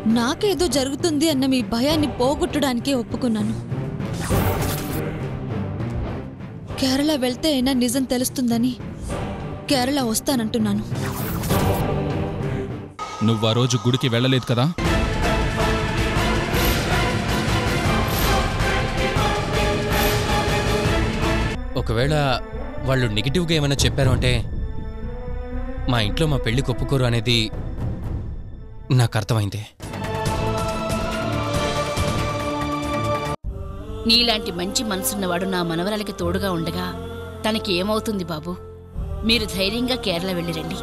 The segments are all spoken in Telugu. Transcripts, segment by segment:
నాకేదో జరుగుతుంది అన్న మీ భయాన్ని పోగొట్టడానికే ఒప్పుకున్నాను కేరళ వెళ్తే అయినా నిజం తెలుస్తుందని కేరళ వస్తానంటున్నాను నువ్వు ఆ రోజు గుడికి వెళ్ళలేదు కదా ఒకవేళ వాళ్ళు నెగిటివ్గా ఏమైనా చెప్పారు అంటే మా ఇంట్లో మా పెళ్లి ఒప్పుకోరు అనేది నాకు అర్థమైంది నీలాంటి మంచి మనసున్నవాడు నా మనవరాలకి తోడుగా ఉండగా తనకి ఏమవుతుంది బాబు మీరు ధైర్యంగా కేరళ వెళ్ళిరండి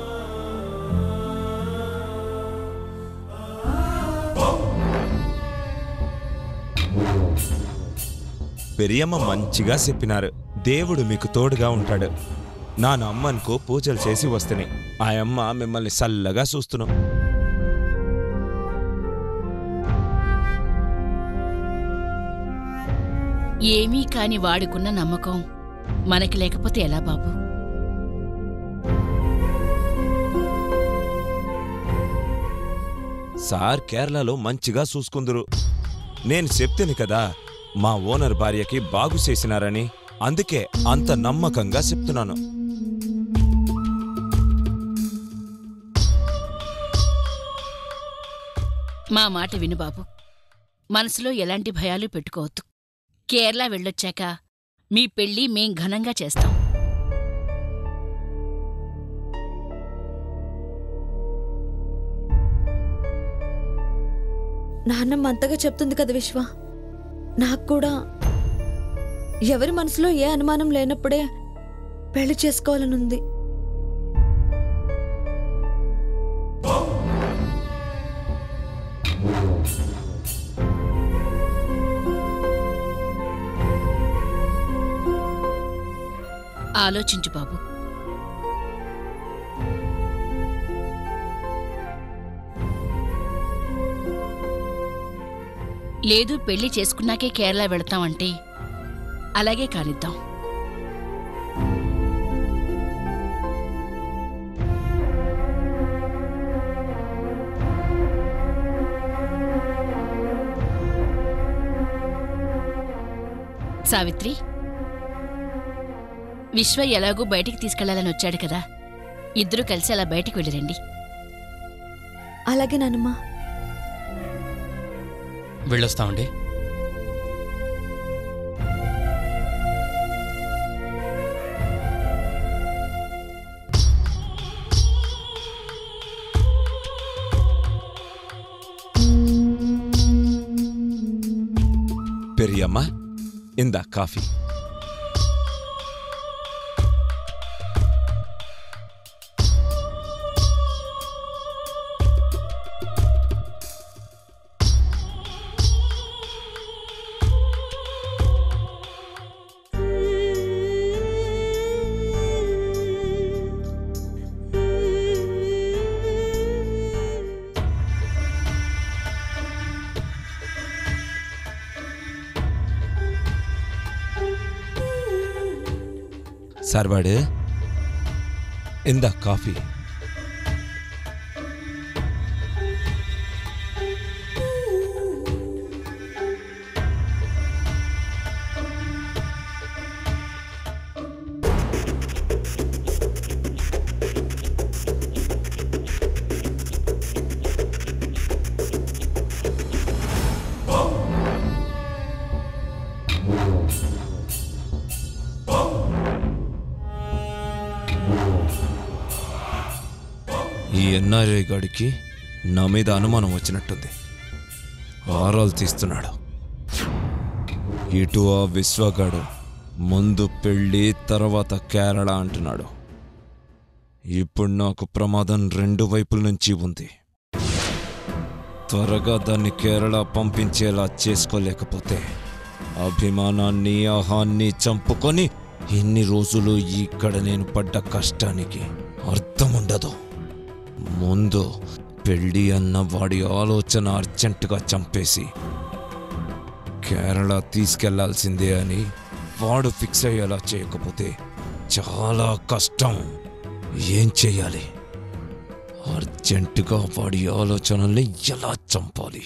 పెరియమ్మ మంచిగా చెప్పినారు దేవుడు మీకు తోడుగా ఉంటాడు నా అమ్మనుకో పూజలు చేసి వస్తేనే ఆ అమ్మ మిమ్మల్ని చల్లగా చూస్తున్నాం ఏమీ కాని వాడికున్న నమ్మకం మనకి లేకపోతే ఎలా బాబు సార్ కేరళలో మంచిగా చూసుకుందురు నేను చెప్తేని కదా మా ఓనర్ భార్యకి బాగు చేసినారని అందుకే అంత నమ్మకంగా చెప్తున్నాను మా మాట విను బాబు మనసులో ఎలాంటి భయాలు పెట్టుకోవద్దు కేరళ వెళ్ళొచ్చాక మీ పెళ్లి మేం ఘనంగా చేస్తాం నాన్నమ్మ అంతగా చెప్తుంది కదా విశ్వ నాకు కూడా ఎవరి మనసులో ఏ అనుమానం లేనప్పుడే పెళ్లి చేసుకోవాలనుంది ఆలోచించు బాబు లేదు పెళ్లి చేసుకున్నాకే కేరళ వెళతామంటే అలాగే కానిద్దాం సావిత్రి విశ్వ ఎలాగూ బయటికి తీసుకెళ్లాలని వచ్చాడు కదా ఇద్దరూ కలిసి అలా బయటికి వెళ్ళిరండి అలాగే నాన్నమ్మ వెళ్ళొస్తామండి పెరియమ్మ ఇందా కాఫీ సర్వాడు ఇందా కాఫీ ఈ ఎన్ఆర్ఐ గాడికి నా మీద అనుమానం వచ్చినట్టుంది ఆరాలు తీస్తున్నాడు ఇటు ఆ విశ్వగాడు ముందు పెళ్ళి తర్వాత కేరళ అంటున్నాడు ఇప్పుడు నాకు ప్రమాదం రెండు వైపుల నుంచి ఉంది త్వరగా దాన్ని కేరళ పంపించేలా చేసుకోలేకపోతే అభిమానాన్ని ఆహాన్ని చంపుకొని ఇన్ని రోజులు ఇక్కడ నేను పడ్డ కష్టానికి అర్థం ఉండదు ముందు పెళ్ళి అన్న వాడి ఆలోచన అర్జెంటుగా చంపేసి కేరళ తీసుకెళ్లాల్సిందే అని వాడు ఫిక్స్ అయ్యేలా చేయకపోతే చాలా కష్టం ఏం చెయ్యాలి అర్జెంటుగా వాడి ఆలోచనల్ని ఎలా చంపాలి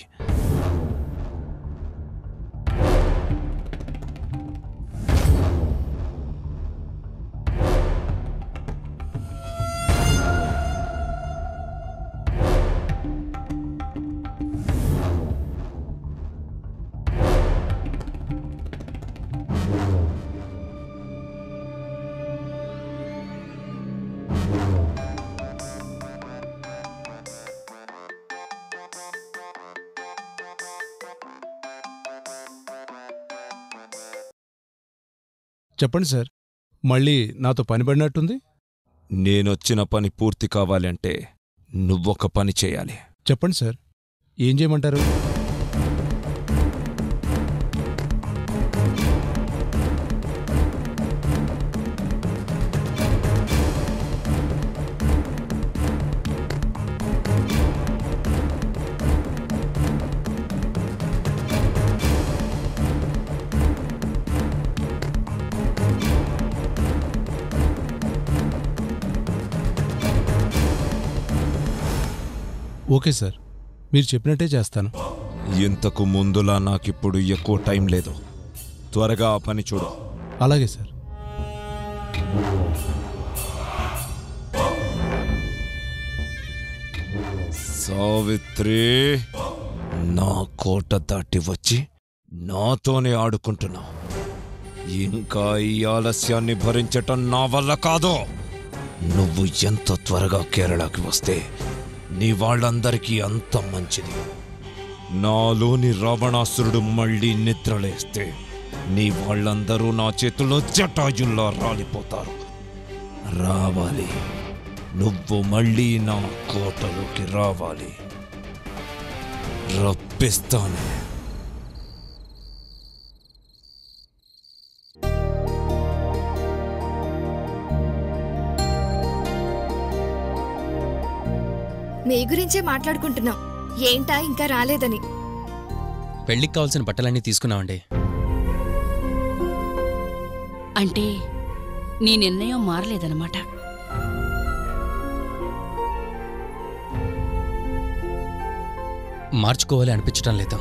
చెప్పండి సార్ మళ్ళీ నాతో పని పడినట్టుంది నేనొచ్చిన పని పూర్తి కావాలంటే నువ్వొక పని చేయాలి చెప్పండి సార్ ఏం చేయమంటారు ఓకే సార్ మీరు చెప్పినట్టే చేస్తాను ఇంతకు ముందులా నాకిప్పుడు ఎక్కువ టైం లేదు త్వరగా ఆ పని చూడు అలాగే సార్ సావిత్రి నా కోట దాటి వచ్చి నాతోనే ఆడుకుంటున్నావు ఇంకా ఈ ఆలస్యాన్ని భరించటం నా వల్ల కాదు నువ్వు ఎంత త్వరగా కేరళకి వస్తే నీ వాళ్ళందరికీ అంత మంచిది నాలోని రావణాసురుడు మళ్ళీ నిద్రలేస్తే నీ వాళ్ళందరూ నా చేతిలో జటాయుల్లా రాలిపోతారు రావాలి నువ్వు మళ్ళీ నా కోటలోకి రావాలి రప్పిస్తాను మీ గురించే మాట్లాడుకుంటున్నాం ఏంటా ఇంకా రాలేదని పెళ్లికి కావాల్సిన బట్టలన్నీ తీసుకున్నామండి అంటే నీ నిర్ణయం మారలేదన్నమాట మార్చుకోవాలి అనిపించటం లేదు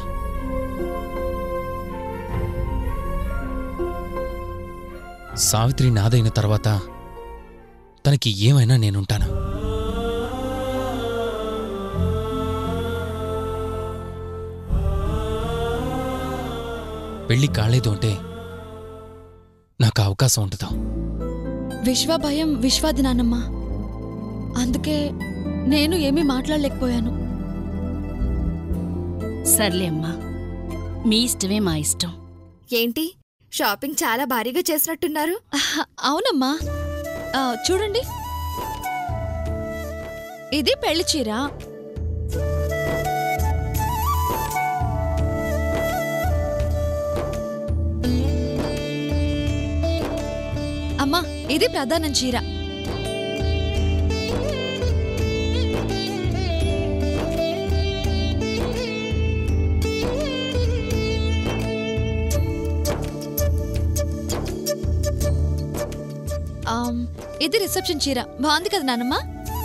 సావిత్రి నాదైన తర్వాత తనకి ఏమైనా నేనుంటాను పెళ్లి కాలేదు అంటే నాకు ఆ అవకాశం ఉంటుందా విశ్వ భయం విశ్వాది నానమ్మ అందుకే నేను ఏమీ మాట్లాడలేకపోయాను సర్లే అమ్మా మీ ఇష్టమే మా ఇష్టం ఏంటి షాపింగ్ చాలా భారీగా చేసినట్టున్నారు ఆహ్, అవునమ్మా ఆ, చూడండి ఇది పెళ్లి చీర అమ్మా ఇది ప్రధానం చీర ఆమ్, ఇది రిసెప్షన్ చీర బాగుంది కదా నానమ్మ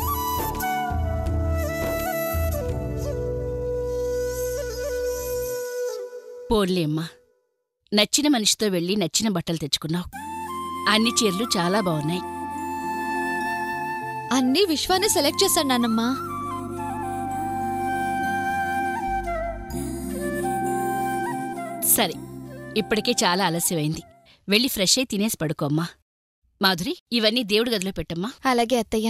పోన్లే అమ్మా నచ్చిన మనిషితో వెళ్ళి నచ్చిన బట్టలు తెచ్చుకున్నావు అన్ని చీరలు చాలా బాగున్నాయి అన్నీ విశ్వాన్ని సెలెక్ట్ చేశాడు నానమ్మ సరే ఇప్పటికే చాలా ఆలస్యమైంది వెళ్ళి ఫ్రెష్ అయి తినేసి పడుకోమ్మా మాధురి ఇవన్నీ దేవుడి గదిలో పెట్టమ్మా అలాగే అత్తయ్య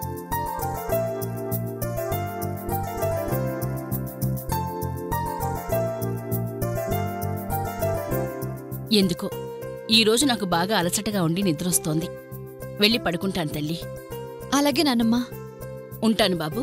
ఎందుకో ఈరోజు నాకు బాగా అలసటగా ఉండి నిద్రొస్తోంది వెళ్ళి పడుకుంటాను తల్లి అలాగే నానమ్మ ఉంటాను బాబు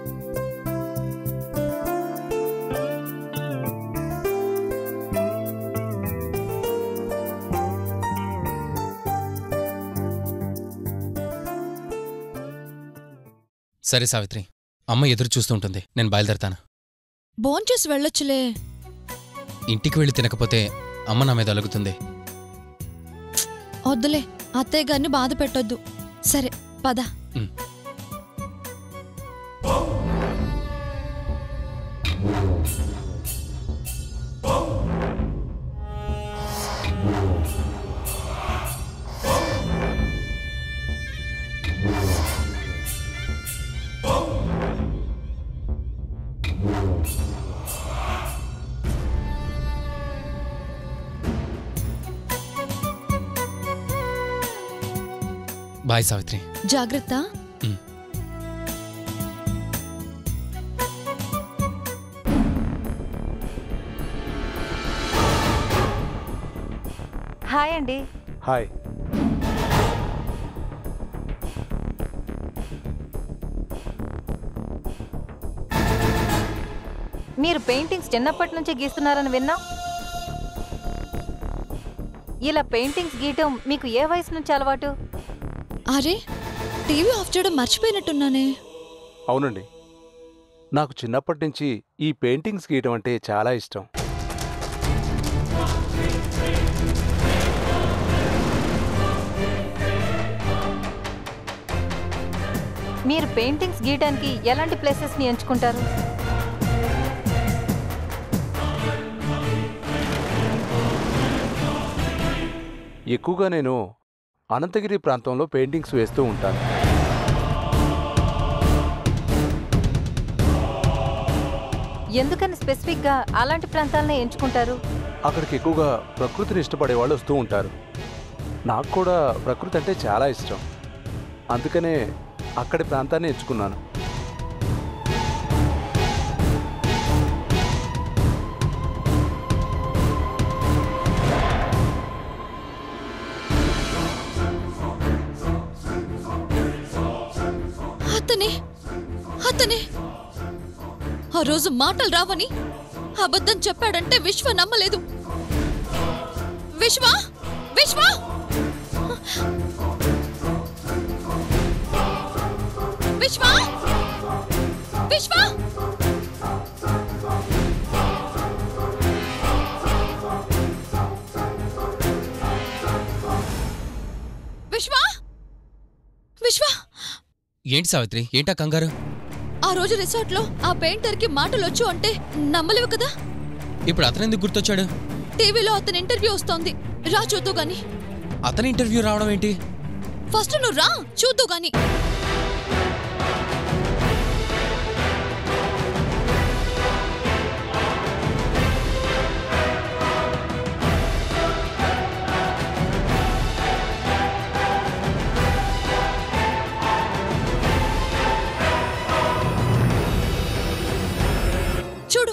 సరే సావిత్రి అమ్మ ఎదురు చూస్తూ ఉంటుంది నేను బయలుదేరతాను భోంచేసి వెళ్ళొచ్చులే ఇంటికి వెళ్ళి తినకపోతే అమ్మ నా మీద అలుగుతుంది వద్దులే అత్తయ్య గారిని బాధ పెట్టొద్దు సరే పద బాయ్ సావిత్రి జాగ్రత్త ఉమ్. హాయ్ అండి హాయ్ మీరు పెయింటింగ్స్ చిన్నప్పటి నుంచి గీస్తున్నారని విన్నా ఇలా పెయింటింగ్స్ గీయటం మీకు ఏ వయసు నుంచి అలవాటు అరే టీవీ ఆఫ్ చేయడం మర్చిపోయినట్టున్నానే అవునండి నాకు చిన్నప్పటి నుంచి ఈ పెయింటింగ్స్ గీయటం అంటే చాలా ఇష్టం మీరు పెయింటింగ్స్ గీయటానికి ఎలాంటి ప్లేసెస్ని ఎంచుకుంటారు ఎక్కువగా నేను అనంతగిరి ప్రాంతంలో పెయింటింగ్స్ వేస్తూ ఉంటాను ఎందుకని స్పెసిఫిక్గా అలాంటి ప్రాంతాలనే ఎంచుకుంటారు అక్కడికి ఎక్కువగా ప్రకృతిని ఇష్టపడే వాళ్ళు వస్తూ ఉంటారు నాకు కూడా ప్రకృతి అంటే చాలా ఇష్టం అందుకనే అక్కడి ప్రాంతాన్ని ఎంచుకున్నాను అతనే అతనే ఆ రోజు మాటలు రావని అబద్ధం చెప్పాడంటే విశ్వ నమ్మలేదు విశ్వ విశ్వ విశ్వ విశ్వ విశ్వ విశ్వ ఏంటి సావిత్రి ఏంటా కంగారు ఆ రోజు రిసార్ట్ లో ఆ పెయింటర్ కి మాటలు వచ్చు అంటే నమ్మలేవు కదా ఇప్పుడు అతను ఎందుకు గుర్తొచ్చాడు టీవీలో అతని ఇంటర్వ్యూ వస్తోంది రా చూద్దు గాని అతని ఇంటర్వ్యూ రావడం ఏంటి ఫస్ట్ నువ్వు రా చూద్దు గాని చూడు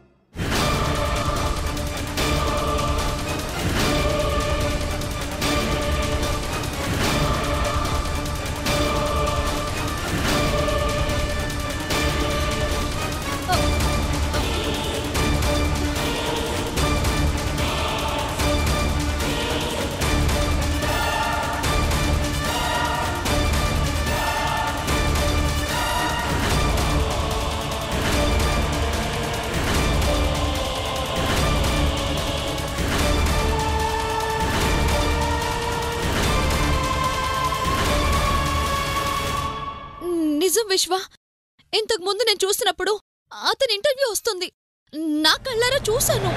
నిజం విశ్వ ఇంతకు ముందు నేను చూసినప్పుడు అతని ఇంటర్వ్యూ వస్తుంది నా కళ్ళారా చూశాను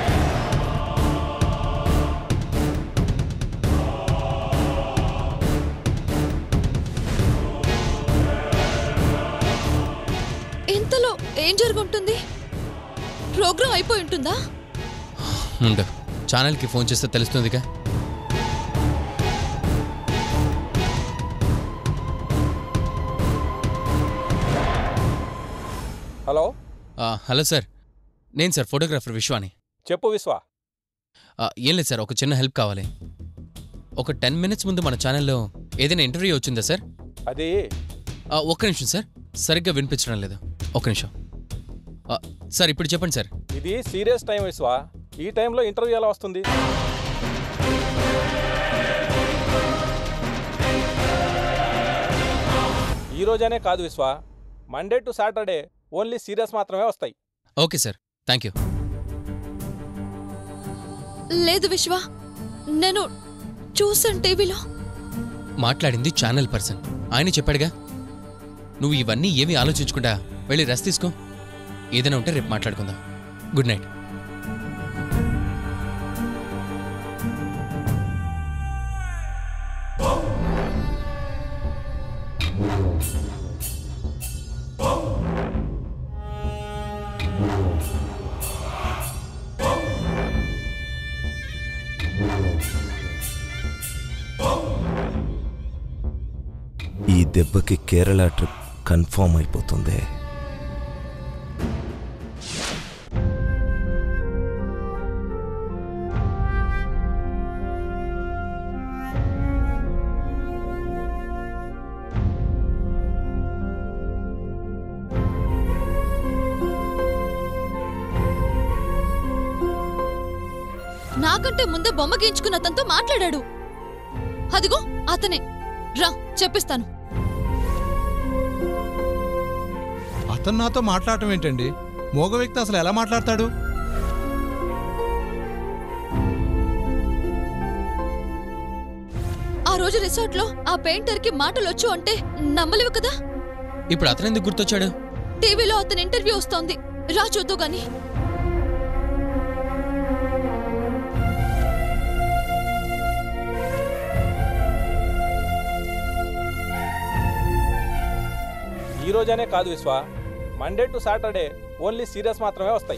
ఇంతలో ఏం జరుగుంటుంది ప్రోగ్రాం అయిపోయి ఉంటుందా ఉండు ఛానల్కి ఫోన్ చేస్తే తెలుస్తుందిగా హలో ఆ, హలో సార్ నేను సార్ ఫోటోగ్రాఫర్ విశ్వాని చెప్పు విశ్వ ఆ, ఏం లేదు సార్ ఒక చిన్న హెల్ప్ కావాలి ఒక టెన్ మినిట్స్ ముందు మన ఛానల్లో ఏదైనా ఇంటర్వ్యూ వచ్చిందా సార్ అది ఆ, ఒక్క నిమిషం సార్ సరిగ్గా వినిపించడం లేదు ఒక్క నిమిషం ఆ, సార్ ఇప్పుడు చెప్పండి సార్ ఇది సీరియస్ టైం విశ్వ ఈ టైంలో ఇంటర్వ్యూ ఎలా వస్తుంది ఈ రోజనే కాదు Vishwa Monday to Saturday only serious మాత్రమే వస్తాయి ఓకే సార్ థ్యాంక్ యూ లేదు విశ్వ నేను చూసాను టీవీలో మాట్లాడింది ఛానల్ పర్సన్ ఆయన చెప్పాడుగా నువ్వు ఇవన్నీ ఏమీ ఆలోచించకుండా వెళ్ళి రెస్ట్ తీసుకో ఏదైనా ఉంటే రేపు మాట్లాడుకుందాం గుడ్ నైట్ దెబ్బకి కేరళ ట్రిప్ కన్ఫర్మ్ అయిపోతుంది నాకంటే ముందే బొమ్మ గీయించుకున్న అతనితో మాట్లాడాడు అదిగో అతనే రా చెప్పిస్తాను అతను నాతో మాట్లాడటం ఏంటండి మోగ వ్యక్తి అసలు ఎలా మాట్లాడతాడు ఆ రోజు రిసార్ట్ లో ఆ పెయింటర్ కి మాటలు వచ్చు అంటే నమ్మలేవు కదా ఇప్పుడు అతను ఎందుకు గుర్తొచ్చాడు టీవీలో అతని ఇంటర్వ్యూ వస్తోంది రా చూద్దు గాని ఈ రోజనే కాదు Vishwa Monday to Saturday only serious మాత్రమే వస్తాయి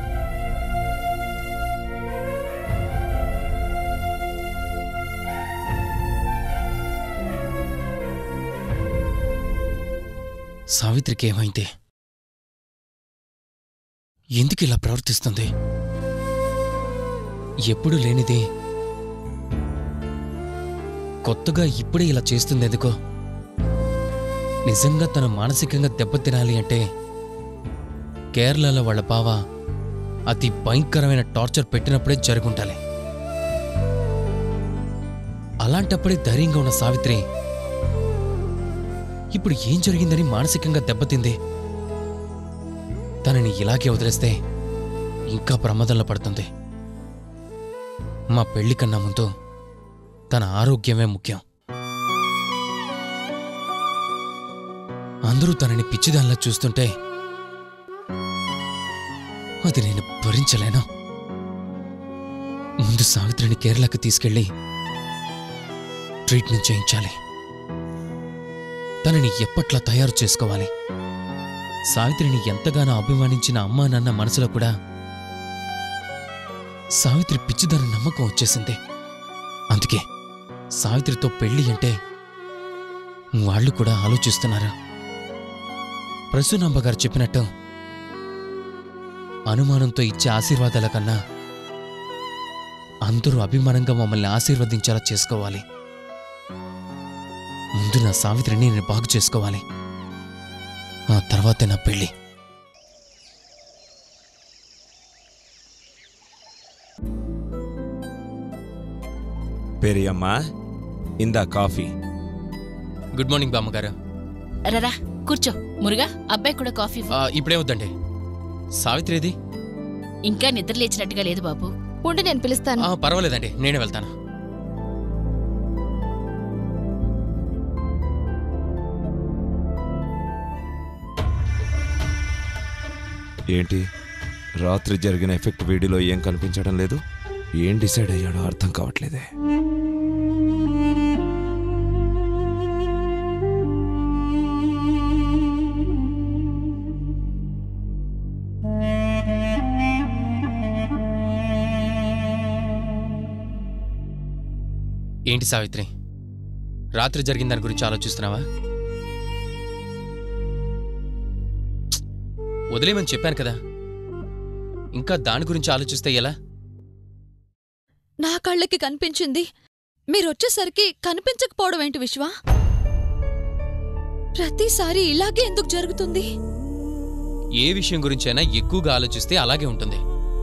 సావిత్రికి ఏమైంది ఎందుకు ఇలా ప్రవర్తిస్తుంది ఎప్పుడు లేనిది కొత్తగా ఇప్పుడే ఇలా చేస్తుంది ఎందుకో నిజంగా తను మానసికంగా దెబ్బతినాలి అంటే కేరళలో వాళ్ళ బావ అతి భయంకరమైన టార్చర్ పెట్టినప్పుడే జరుగుంటాలి అలాంటప్పుడే ధైర్యంగా ఉన్న సావిత్రి ఇప్పుడు ఏం జరిగిందని మానసికంగా దెబ్బతింది తనని ఇలాగే వదిలేస్తే ఇంకా ప్రమాదంలో పడుతుంది మా పెళ్లి కన్నా ముందు తన ఆరోగ్యమే ముఖ్యం అందరూ తనని పిచ్చిదానిలా చూస్తుంటే అది నేను భరించలేను ముందు సావిత్రిని కేరళకి తీసుకెళ్ళి ట్రీట్మెంట్ చేయించాలి తనని ఎప్పట్లా తయారు చేసుకోవాలి సావిత్రిని ఎంతగానో అభిమానించిన అమ్మా నాన్న మనసులో కూడా సావిత్రి పిచ్చిదన నమ్మకం వచ్చేసింది అందుకే సావిత్రితో పెళ్లి అంటే వాళ్ళు కూడా ఆలోచిస్తున్నారు ప్రసూనాంబ గారు చెప్పినట్టు అనుమానంతో ఇచ్చే ఆశీర్వాదాల కన్నా అందరూ అభిమానంగా మమ్మల్ని ఆశీర్వదించేలా చేసుకోవాలి ముందు నా సావిత్రిని నేను బాగు చేసుకోవాలి ఆ తర్వాతే నా పెళ్లి పెరియమ్మా ఇందా కాఫీ గుడ్ మార్నింగ్ బామ్మగారు రరా కూర్చో మురుగా అబ్బాయి కూడా కాఫీ ఇవ్వు. ఆ, ఇప్పుడే వద్దండి సావిత్రిది ఇంకా నిద్ర లేచినట్టుగా లేదు బాబు ఉండి నేను పిలుస్తాను ఆ, పర్వాలేదండి నేనే వెళ్తాను ఏంటి రాత్రి జరిగిన ఎఫెక్ట్ వీడియోలో ఏం కనిపించడం లేదు ఏం డిసైడ్ అయ్యాడో అర్థం కావట్లేదే ఏంటి సావిత్రి రాత్రి జరిగిన దాని గురించి ఆలోచిస్తున్నావా ప్చ్! వదిలేమని చెప్పాను కదా ఇంకా దాని గురించి ఆలోచిస్తే ఎలా నా కళ్ళకి కనిపించింది మీరొచ్చేసరికి కనిపించకపోవడం ఏంటి విశ్వ ప్రతిసారి ఇలాగే ఎందుకు జరుగుతుంది ఏ విషయం గురించైనా ఎక్కువగా ఆలోచిస్తే అలాగే ఉంటుంది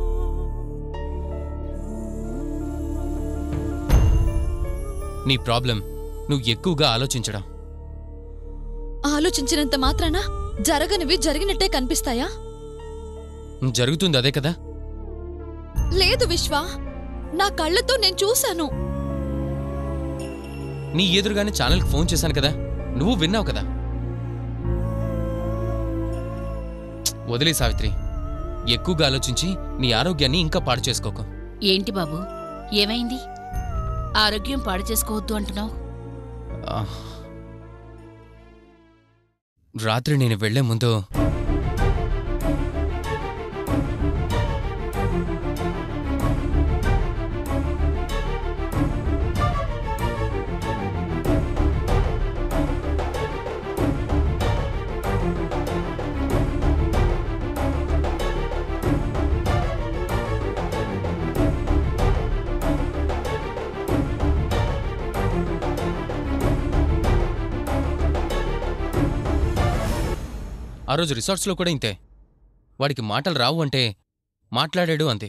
నీ ప్రాబ్లం నువ్వు ఎక్కువగా ఆలోచించడం ఆలోచించినంత మాత్రాన జరగనివి జరిగినట్టే కనిపిస్తాయా జరుగుతుంది అదే కదా లేదు విశ్వ నా కళ్ళతో నేను చూశాను నీ ఎదురుగానే ఛానల్కి ఫోన్ చేశాను కదా నువ్వు విన్నావు కదా ప్చ్! వదిలే సావిత్రి ఎక్కువగా ఆలోచించి నీ ఆరోగ్యాన్ని ఇంకా పాడు చేసుకోకు ఏంటి బాబు ఏమైంది ఆరోగ్యం పాడు చేసుకోవద్దు అంటున్నావు ఆ. రాత్రి నేను వెళ్లే ముందు ఆ రోజు రిసార్ట్స్లో కూడా ఇంతే వాడికి మాటలు రావు అంటే మాట్లాడాడు అంతే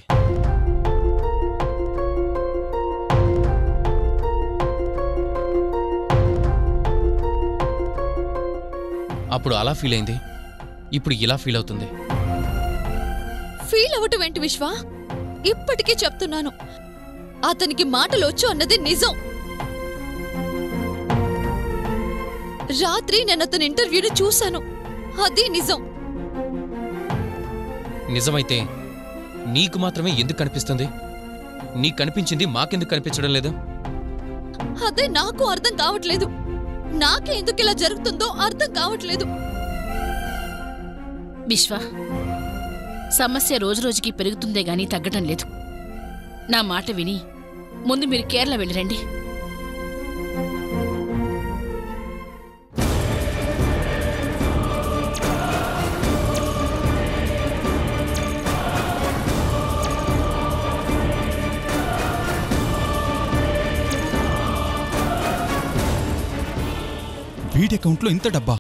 అప్పుడు అలా ఫీల్ అయింది ఇప్పుడు ఇలా ఫీల్ అవుతుంది ఫీల్ అవ్వటం ఏంటి విశ్వ ఇప్పటికీ చెప్తున్నాను అతనికి మాటలు వచ్చు అన్నది నిజం రాత్రి నేను అతని ఇంటర్వ్యూని చూశాను అది నిజం నిజమైతే నీకు మాత్రమే ఎందుకు కనిపిస్తుంది నీకు కనిపించింది మాకెందుకు కనిపించడం లేదు అదే నాకు అర్థం కావట్లేదు నాకే ఎందుకు ఇలా జరుగుతుందో అర్థం కావట్లేదు విశ్వ సమస్య రోజురోజుకి పెరుగుతుందే గానీ తగ్గటం లేదు నా మాట విని ముందు మీరు కేరళ వెళ్ళిరండి వీడి అకౌంట్లో ఇంత డబ్బా